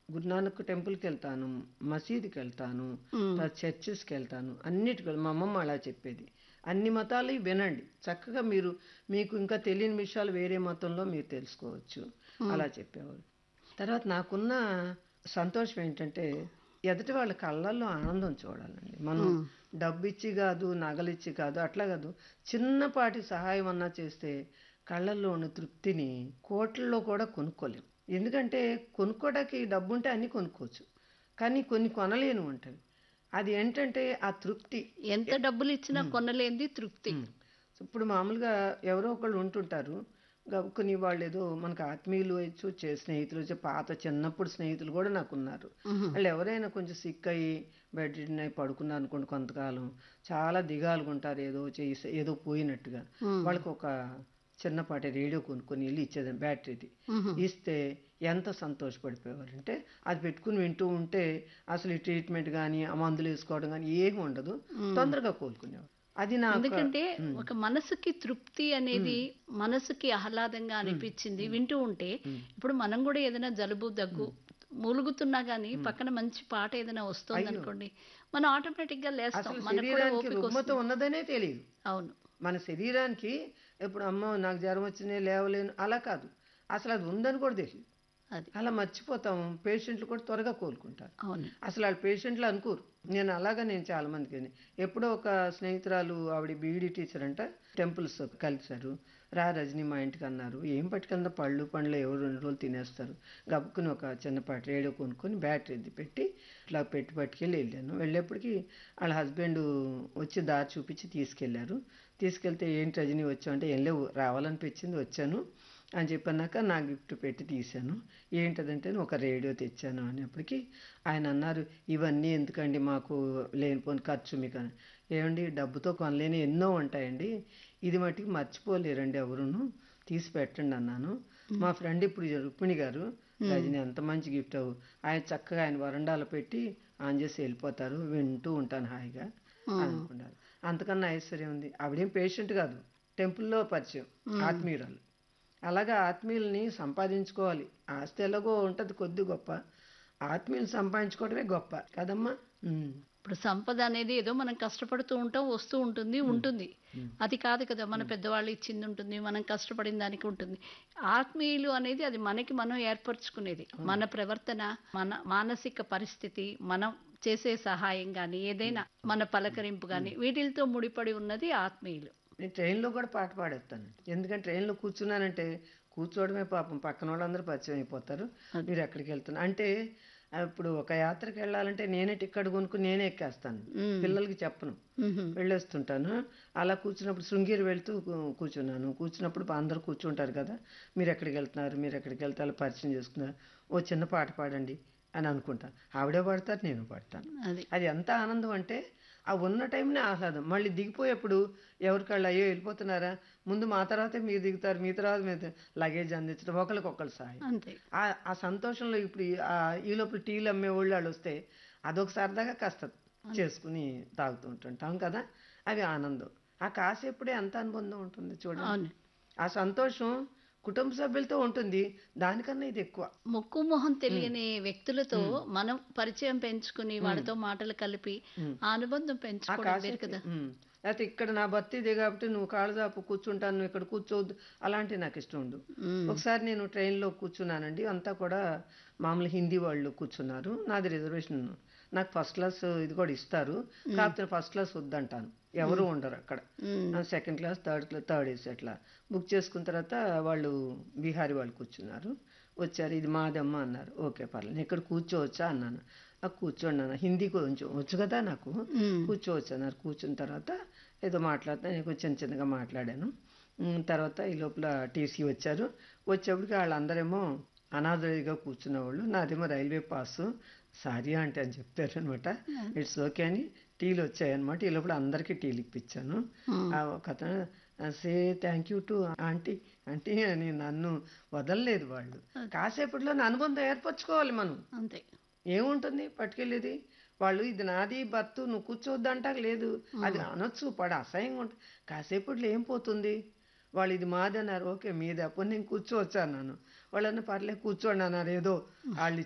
గురునానక్ టెంపుల్కి వెళ్తాను మసీదుకి వెళ్తాను ఉమ్. తర్వాత చర్చెస్కి వెళ్తాను అన్నిటికి వెళ్- మా అమ్మమ్మ అలా చెప్పేది అన్ని మతాలు వినండి చక్కగా మీరు మీకు ఇంకా తెలియని విషయాలు వేరే మతంలో మీరు తెలుసుకోవచ్చు అలా చెప్పేవారు తర్వాత నాకున్న సంతోషం ఏంటంటే ఎదుటి వాళ్ళ కళ్ళల్లో ఆనందం చూడాలండి మనం డబ్బు ఇచ్చి కాదు నగలిచ్చి కాదు అట్లా కాదు చిన్నపాటి సహాయం అన్నా చేస్తే కళ్ళల్లో ఉన్న తృప్తిని కోట్లలో కూడా కొనుక్కోలేం ఎందుకంటే కొనుక్కోవడానికి డబ్బు ఉంటే అన్నీ కొనుక్కోవచ్చు కానీ కొన్ని కొనలేను ఉంటాయి అది ఏంటంటే ఆ తృప్తి ఎంత డబ్బులు ఇచ్చినా కొనలేంది తృప్తి ఇప్పుడు మామూలుగా ఎవరో ఒకళ్ళు ఉంటుంటారు గబుక్కుని వాళ్ళు ఏదో మనకు ఆత్మీయులు వచ్చు చే స్నేహితులు వచ్చి పాత చిన్నప్పుడు స్నేహితులు కూడా నాకు ఉన్నారు వాళ్ళు ఎవరైనా కొంచెం సిక్ అయ్యి బెడ్ రిడన్ అయి పడుకున్నారు అనుకోండి కొంతకాలం చాలా దిగాలుగా ఉంటారు ఏదో చేసి ఏదో పోయినట్టుగా వాళ్ళకి ఒక చిన్నపాటి రేడియో కొనుక్కొని వెళ్ళి ఇచ్చేది బ్యాటరీది ఇస్తే ఎంత సంతోషపడిపోయేవారు అంటే అది పెట్టుకుని వింటూ ఉంటే అసలు ఈ ట్రీట్మెంట్ కానీ ఆ మందులు వేసుకోవడం కానీ ఏమి ఉండదు తొందరగా కోలుకునేవారు అది నాకు ఎందుకంటే ఒక మనసుకి తృప్తి అనేది మనసుకి ఆహ్లాదంగా అనిపించింది వింటూ ఉంటే ఇప్పుడు మనం కూడా ఏదైనా జలుబు దగ్గు మూలుగుతున్నా గానీ పక్కన మంచి పాట ఏదైనా వస్తుంది అనుకోండి మనం ఆటోమేటిక్ గా లేస్తాం అసలు మనకు కూడా శరీరానికి ఓపిక రుగ్మత వస్తుంది ఉన్నదనే తెలియదు అవును మన శరీరానికి ఇప్పుడు అమ్మ నాకు జ్వరం వచ్చింది లేవలేను అలా కాదు అసలు అది ఉందని కూడా తెలియదు అది అలా మర్చిపోతాం పేషెంట్లు కూడా త్వరగా కోలుకుంటారు అవును అసలు వాళ్ళ పేషెంట్లు అనుకోరు నేను అలాగా నేను చాలా మందికి ఎప్పుడో ఒక స్నేహితురాలు ఆవిడ బీఈడి టీచర్ అంట టెంపుల్స్ కలిశారు రా రజని మా ఇంటికి అన్నారు ఏం పట్టుకెళ్దా పళ్ళు పండ్లు ఎవరు రెండు రోజులు తినేస్తారు గబుక్కుని ఒక చిన్నపాటి రేడియో కొనుక్కొని బ్యాటరీ ఇది పెట్టి ఇట్లా పెట్టి పట్టుకెళ్ళి వెళ్ళాను వెళ్ళేప్పటికి వాళ్ళ హస్బెండ్ వచ్చి దారి చూపించి తీసుకెళ్లారు తీసుకెళ్తే ఏంటి రజని వచ్చావు అంటే ఏం లేవు రావాలనిపించింది వచ్చాను అని చెప్పన్నాక నా గిఫ్ట్ పెట్టి తీశాను ఏంటదంటే ఒక రేడియో తెచ్చాను అనేప్పటికీ ఆయన అన్నారు ఇవన్నీ ఎందుకండి మాకు లేనిపోని ఖర్చు మీకు అని ఏమండి డబ్బుతో కొనలేని ఎన్నో ఉంటాయండి ఇది మట్టుకు మర్చిపోలేరండి ఎవరును తీసి పెట్టండి అన్నాను మా ఫ్రెండ్ ఇప్పుడు రుక్మిణి గారు రజని ఎంత మంచి గిఫ్ట్ అవు ఆయన చక్కగా ఆయన వరండాలో పెట్టి ఆన్ చేసి వెళ్ళిపోతారు వింటూ ఉంటాను హాయిగా అనుకున్నారు అంతకన్నా ఐశ్వర్యం ఉంది ఆవిడేం పేషెంట్ కాదు టెంపుల్లో పరిచయం ఆత్మీయురాలు అలాగా ఆత్మీయుల్ని సంపాదించుకోవాలి ఆస్తి ఎలాగో ఉంటుంది కొద్ది గొప్ప ఆత్మీయులు సంపాదించుకోవడమే గొప్ప కదమ్మా ఉమ్. ఇప్పుడు సంపద అనేది ఏదో మనం కష్టపడుతూ ఉంటాం వస్తూ ఉంటుంది ఉంటుంది అది కాదు కదా మన పెద్దవాళ్ళు ఇచ్చింది ఉంటుంది మనం కష్టపడిన దానికి ఉంటుంది ఆత్మీయులు అనేది అది మనకి మనం ఏర్పరచుకునేది మన ప్రవర్తన మన మానసిక పరిస్థితి మనం చేసే సహాయం కానీ ఏదైనా మన పలకరింపు కానీ వీటితో ముడిపడి ఉన్నది ఆత్మీయులు నేను ట్రైన్లో కూడా పాట పాడేస్తాను ఎందుకంటే ట్రైన్లో కూర్చున్నానంటే కూర్చోవడమే పాపం పక్కన వాళ్ళందరూ పరిచయం అయిపోతారు మీరు ఎక్కడికి వెళ్తున్నారు అంటే ఆ, ఇప్పుడు ఒక యాత్రకి వెళ్ళాలంటే నేనే టిక్కెట్ కొనుక్కుని నేనే ఎక్కేస్తాను పిల్లలకి చెప్పను మ్మ్. వెళ్ళేస్తుంటాను అలా కూర్చున్నప్పుడు శృంగేరి వెళ్తూ కూ- కూర్చున్నాను కూర్చున్నప్పుడు అందరూ కూర్చుంటారు కదా మీరు ఎక్కడికి వెళ్తున్నారు మీరు ఎక్కడికి వెళ్తారో పరిచయం చేసుకున్నారు ఓ చిన్న పాట పాడండి అని అనుకుంటాను ఆవిడే పాడతారు నేను పాడతాను అది అది ఎంత ఆనందం అంటే ఆ ఉన్న టైంనే ఆహ్లాదం మళ్ళీ దిగిపోయేప్పుడు ఎవరికాళ్ళు అయ్యో వెళ్ళిపోతున్నారా ముందు మా తర్వాతే మీరు దిగుతారు మీ తర్వాత మీరు లగేజ్ అందించడం ఒకరికొకరు సాయం అంతే ఆ ఆ సంతోషంలో ఇప్పుడు ఈ- ఆ ఈ లోపల టీలు అమ్మే వాళ్ళు వాళ్ళు వస్తే అదొక సరదాగా కాస్త చేసుకుని తాగుతూ ఉంటుంటాం కదా అవి ఆనందం ఆ కాసేపుడే ఎంత అనుబంధం ఉంటుంది చూడండి అవును ఆ సంతోషం కుటుంబ సభ్యులతో ఉంటుంది దానికన్నా ఇది ఎక్కువ ముక్కు మొహం తెలియని వ్యక్తులతో మనం పరిచయం పెంచుకుని వాళ్ళతో మాటలు కలిపి ఆ అనుబంధం ఆ పెంచుకోవడం వేరు కదా ఉమ్. లేకపోతే ఇక్కడ నా భర్త ఇదే కాబట్టి నువ్వు కాళ్ళు దాపు కూర్చుంటాను నువ్వు ఇక్కడ కూర్చోవద్దు అలాంటివి నాకు ఇష్టం ఉండదు మ్మ్. ఒకసారి నేను ట్రైన్లో కూర్చున్నానండి అంతా కూడా మామూలు హిందీ వాళ్ళు కూర్చున్నారు నాది రిజర్వేషన్ నాకు ఫస్ట్ క్లాస్ ఇది కూడా ఇస్తారు కాకపోతే ఫస్ట్ క్లాస్ వద్దంటాను ఎవరు ఉండరు అక్కడ మ్మ్. Second class third class third AC అట్లా బుక్ చేసుకున్న తర్వాత వాళ్ళు బీహారీ వాళ్ళు కూర్చున్నారు వచ్చారు ఇది మాదమ్మ అన్నారు ఓకే పర్లేదు ఇక్కడ కూర్చోవచ్చా అన్నాను ఆ కూర్చోండి అన్న హిందీ కొంచెం వచ్చు కదా నాకు మ్మ్. కూర్చోవచ్చు అన్నారు కూర్చున్న తర్వాత ఏదో మాట్లాడుతా నేను కొంచెం చిన్న చిన్నగా మాట్లాడాను ఉమ్, తర్వాత ఈ లోపల టీసీ వచ్చారు వచ్చేప్పటికి వాళ్ళందరేమో అనాథగా కూర్చున్న వాళ్ళు నాదేమో రైల్వే పాస్ సారీ అంటే అని చెప్పారు అనమాట ఇట్స్ ఓకే అని టీలు వచ్చాయన్నమాట ఈ లోపల అందరికీ టీలు ఇప్పించాను ఆ ఒక అతను say thank you to aunty aunty అని నన్ను వదలలేదు వాళ్ళు కాసేపట్లో నా అనుబంధం ఏర్పరచుకోవాలి మనం అంతే ఏముంటుంది పట్టుకెళ్ళేది వాళ్ళు ఇది నాది బత్తు నువ్వు కూర్చోవద్దంటా లేదు అది అనొచ్చు పడ అసహ్యంగా ఉంటుంది కాసేపట్లో ఏం పోతుంది వాళ్ళు ఇది మాది అన్నారు ఓకే మీది అప్పుడు నేను కూర్చోవచ్చు అన్నాను వాళ్ళని పర్లేదు కూర్చోండి అన్నారు ఏదో వాళ్ళు